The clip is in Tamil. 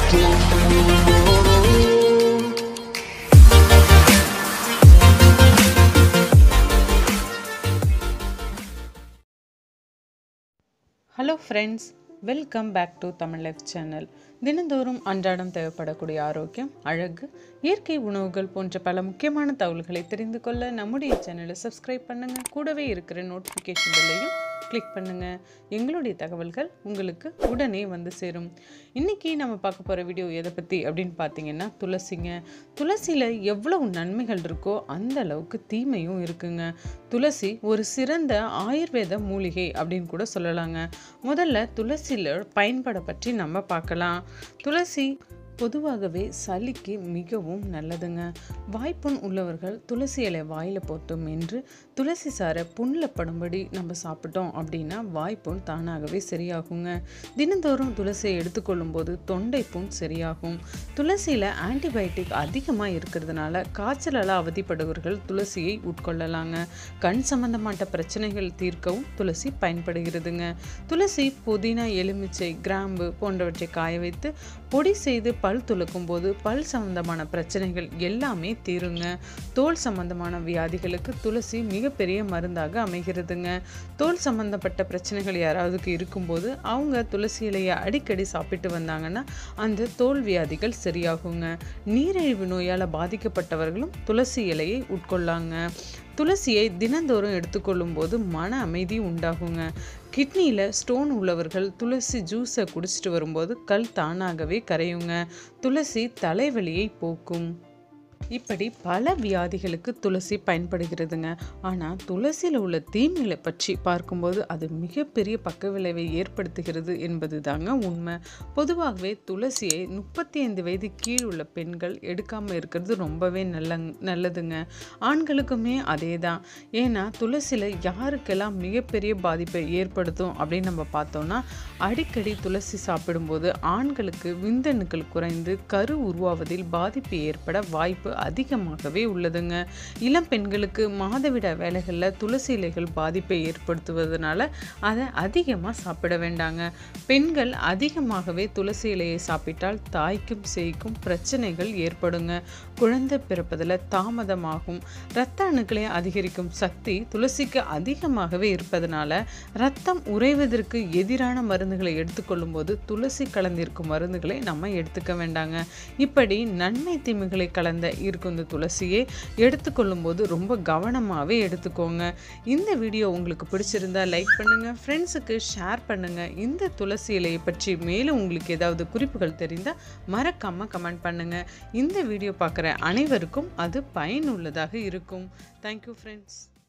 hello friends welcome back to Tamil life channel தினந்தோறும் அன்றாடம் தேவைப்படக்கூடிய ஆரோக்கியம் அழகு இயற்கை உணவுகள் போன்ற பல முக்கியமான தகவல்களை தெரிந்து கொள்ள நம்முடைய சேனலை சப்ஸ்கிரைப் பண்ணுங்கள் கூடவே இருக்கிற நோட்டிஃபிகேஷன் பெல்லையும் கிளிக் பண்ணுங்கள் எங்களுடைய தகவல்கள் உங்களுக்கு உடனே வந்து சேரும் இன்றைக்கி நம்ம பார்க்க போகிற வீடியோ எதை பற்றி அப்படின்னு பார்த்தீங்கன்னா துளசிங்க துளசியில் எவ்வளவு நன்மைகள் இருக்கோ அந்த அளவுக்கு தீமையும் இருக்குங்க துளசி ஒரு சிறந்த ஆயுர்வேத மூலிகை அப்படின்னு கூட சொல்லலாங்க முதல்ல துளசியில் பயன்பட பற்றி நம்ம பார்க்கலாம் துளசி பொதுவாகவே சளிக்கு மிகவும் நல்லதுங்க வாய்ப்புண் உள்ளவர்கள் துளசி இலை வாயில் போட்டு மென்று துளசி சாரை புண்ணில் படும்படி நம்ம சாப்பிட்டோம் அப்படின்னா வாய்ப்புண் தானாகவே சரியாகுங்க தினந்தோறும் துளசியை எடுத்துக்கொள்ளும் போது தொண்டை புண் சரியாகும் துளசியில் ஆன்டிபயோட்டிக் அதிகமாக இருக்கிறதுனால காய்ச்சலால் அவதிப்படுபவர்கள் துளசியை உட்கொள்ளலாங்க கண் சம்பந்தப்பட்ட பிரச்சனைகள் தீர்க்கவும் துளசி பயன்படுகிறதுங்க துளசி புதினா எலுமிச்சை கிராம்பு போன்றவற்றை காய வைத்து பொடி செய்து பல் துளக்கும் போது பல் சம்பந்தமான பிரச்சனைகள் எல்லாமே தீருங்க தோல் சம்பந்தமான வியாதிகளுக்கு துளசி மிகப்பெரிய மருந்தாக அமைகிறதுங்க தோல் சம்பந்தப்பட்ட பிரச்சனைகள் யாராவதுக்கு இருக்கும்போது அவங்க துளசி இலையை அடிக்கடி சாப்பிட்டு வந்தாங்கன்னா அந்த தோல் வியாதிகள் சரியாகுங்க நீரிழிவு நோயால் பாதிக்கப்பட்டவர்களும் துளசி இலையை உட்கொள்ளாங்க துளசியை தினந்தோறும் எடுத்துக்கொள்ளும் போது மன அமைதி உண்டாகுங்க கிட்னியில் ஸ்டோன் உள்ளவர்கள் துளசி ஜூஸை குடிச்சிட்டு வரும்போது கல் தானாகவே கரையுங்க துளசி தலைவலியை போக்கும் இப்படி பல வியாதிகளுக்கு துளசி பயன்படுகிறதுங்க ஆனால் துளசியில் உள்ள தீமைகளை பற்றி பார்க்கும்போது அது மிகப்பெரிய பக்க விளைவை ஏற்படுத்துகிறது என்பது தாங்க உண்மை பொதுவாகவே துளசியை முப்பத்தி ஐந்து வயது கீழ் உள்ள பெண்கள் எடுக்காமல் இருக்கிறது ரொம்பவே நல்ல நல்லதுங்க ஆண்களுக்குமே அதே தான் ஏன்னா துளசியில் யாருக்கெல்லாம் மிகப்பெரிய பாதிப்பை ஏற்படுத்தும் அப்படின்னு நம்ம பார்த்தோம்னா அடிக்கடி துளசி சாப்பிடும்போது ஆண்களுக்கு விந்தணுக்கள் குறைந்து கரு உருவாவதில் பாதிப்பு ஏற்பட வாய்ப்பு அதிகமாகவே உள்ளதுங்க இளம் பெண்களுக்கு மாதவிட வேலைகளில் துளசி இலைகள் பாதிப்பை ஏற்படுத்துவதனால அதை அதிகமாக சாப்பிட வேண்டாங்க பெண்கள் அதிகமாகவே துளசி இலையை சாப்பிட்டால் தாய்க்கும் சேய்க்கும் பிரச்சனைகள் ஏற்படுங்க குழந்தை பிறப்பதில் தாமதமாகும் இரத்த அணுக்களை அதிகரிக்கும் சக்தி துளசிக்கு அதிகமாகவே இருப்பதனால ரத்தம் உறைவதற்கு எதிரான மருந்துகளை எடுத்துக்கொள்ளும் போது துளசி கலந்திருக்கும் மருந்துகளை நம்ம எடுத்துக்க வேண்டாங்க இப்படி நன்மை தீமைகளை கலந்த இருக்கும் இந்த துளசியை எடுத்துக்கொள்ளும் போது ரொம்ப கவனமாகவே எடுத்துக்கோங்க இந்த வீடியோ உங்களுக்கு பிடிச்சிருந்தா லைக் பண்ணுங்கள் ஃப்ரெண்ட்ஸுக்கு ஷேர் பண்ணுங்கள் இந்த துளசி இலையை பற்றி மேலும் உங்களுக்கு ஏதாவது குறிப்புகள் தெரிந்தால் மறக்காமல் கமெண்ட் பண்ணுங்கள் இந்த வீடியோ பார்க்குற அனைவருக்கும் அது பயனுள்ளதாக இருக்கும் தேங்க்யூ ஃப்ரெண்ட்ஸ்